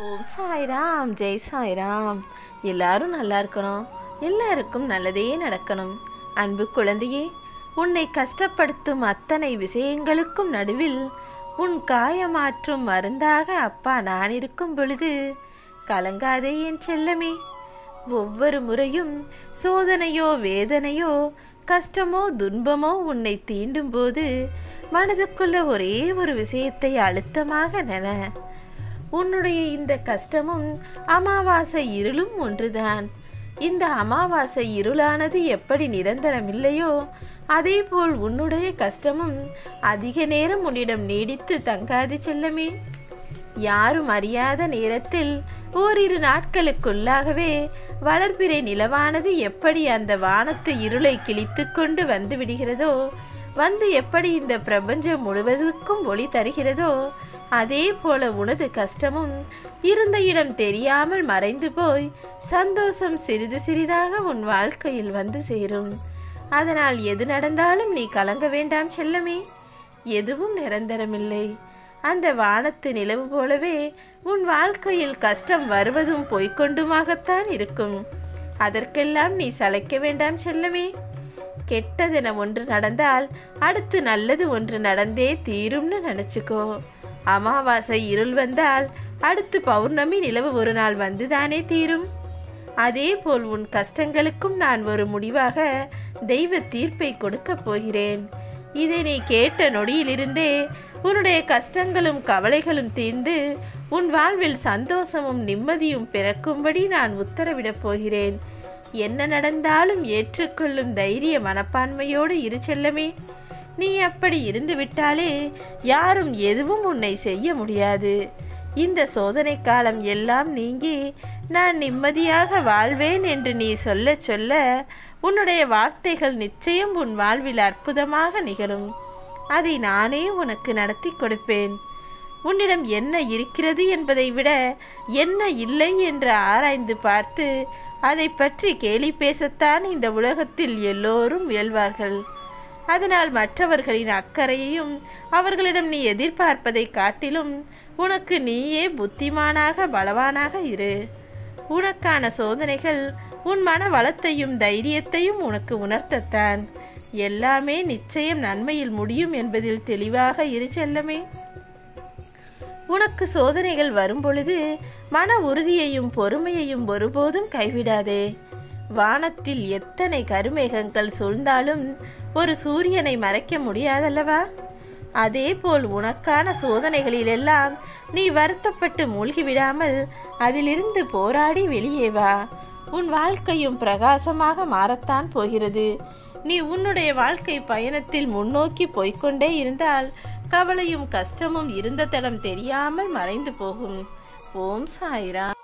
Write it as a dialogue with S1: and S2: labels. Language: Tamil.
S1: ஓம் சாய்ராம் ஜெய் சாய்ராம் எல்லாரும் நல்லா இருக்கணும் எல்லாருக்கும் நல்லதே நடக்கணும் அன்பு குழந்தையே உன்னை கஷ்டப்படுத்தும் அத்தனை விஷயங்களுக்கும் நடுவில் உன் காயமாற்றும் மருந்தாக அப்பா நான் இருக்கும் பொழுது கலங்காதே என் செல்லமே ஒவ்வொரு முறையும் சோதனையோ வேதனையோ கஷ்டமோ துன்பமோ உன்னை தீண்டும் போது மனதுக்குள்ள ஒரே ஒரு விஷயத்தை அழுத்தமாக நென உன்னுடைய இந்த கஷ்டமும் அமாவாசை இருளும் ஒன்றுதான் இந்த அமாவாசை இருளானது எப்படி நிரந்தரமில்லையோ அதேபோல் உன்னுடைய கஷ்டமும் அதிக நேரம் உன்னிடம் நீடித்து தங்காது செல்லமே யாரும் அறியாத நேரத்தில் ஓரிரு நாட்களுக்குள்ளாகவே வளர்பிறை நிலவானது எப்படி அந்த வானத்து இருளை கிழித்து கொண்டு வந்து விடுகிறதோ வந்து எப்படி இந்த பிரபஞ்சம் முழுவதற்கும் ஒளி தருகிறதோ அதே போல உனது கஷ்டமும் இருந்த இடம் தெரியாமல் மறைந்து போய் சந்தோஷம் சிறிது சிறிதாக உன் வாழ்க்கையில் வந்து சேரும் அதனால் எது நடந்தாலும் நீ கலங்க வேண்டாம் செல்லமே எதுவும் நிரந்தரமில்லை அந்த வானத்து நிலவு போலவே உன் வாழ்க்கையில் கஷ்டம் வருவதும் பொய்க்கொண்டுமாகத்தான் இருக்கும் அதற்கெல்லாம் நீ சளைக்க வேண்டாம் செல்லமே கெட்டதென ஒன்று நடந்தால் அடுத்து நல்லது ஒன்று நடந்தே தீரும்னு நினச்சிக்கோ அமாவாசை இருள் வந்தால் அடுத்து பௌர்ணமி நிலவு ஒரு நாள் வந்துதானே தீரும் அதே போல் உன் கஷ்டங்களுக்கும் நான் ஒரு முடிவாக தெய்வ தீர்ப்பை கொடுக்கப் போகிறேன் இதை நீ கேட்ட நொடியிலிருந்தே உன்னுடைய கஷ்டங்களும் கவலைகளும் தீர்ந்து உன் வாழ்வில் சந்தோஷமும் நிம்மதியும் பிறக்கும்படி நான் உத்தரவிடப் போகிறேன் என்ன நடந்தாலும் ஏற்றுக்கொள்ளும் தைரிய மனப்பான்மையோடு இரு செல்லமே நீ அப்படி இருந்து விட்டாலே யாரும் எதுவும் உன்னை செய்ய முடியாது இந்த சோதனை காலம் எல்லாம் நீங்கி நான் நிம்மதியாக வாழ்வேன் என்று நீ சொல்ல சொல்ல உன்னுடைய வார்த்தைகள் நிச்சயம் உன் வாழ்வில் அற்புதமாக நிகழும் அதை நானே உனக்கு நடத்தி கொடுப்பேன் உன்னிடம் என்ன இருக்கிறது என்பதை விட என்ன இல்லை என்று ஆராய்ந்து பார்த்து அதை பற்றி கேலி பேசத்தான் இந்த உலகத்தில் எல்லோரும் முயல்வார்கள் அதனால் மற்றவர்களின் அக்கறையையும் அவர்களிடம் நீ எதிர்பார்ப்பதை காட்டிலும் உனக்கு நீயே புத்திமானாக பலவானாக இரு உனக்கான சோதனைகள் உன் மன வளத்தையும் தைரியத்தையும் உனக்கு உணர்த்தத்தான் எல்லாமே நிச்சயம் நன்மையில் முடியும் என்பதில் தெளிவாக இரு செல்லமே உனக்கு சோதனைகள் வரும்பொழுது மன உறுதியையும் பொறுமையையும் ஒருபோதும் கைவிடாதே வானத்தில் எத்தனை கருமேகங்கள் சூழ்ந்தாலும் ஒரு சூரியனை மறைக்க முடியாதல்லவா அதேபோல் உனக்கான சோதனைகளிலெல்லாம் நீ வருத்தப்பட்டு மூழ்கிவிடாமல் அதிலிருந்து போராடி வெளியே வா உன் வாழ்க்கையும் பிரகாசமாக மாறத்தான் போகிறது நீ உன்னுடைய வாழ்க்கை பயணத்தில் முன்னோக்கி போய்க்கொண்டே இருந்தால் கவலையும் கஷ்டமும் இருந்த தடம் தெரியாமல் மறைந்து போகும் ஓம் சாய்ரா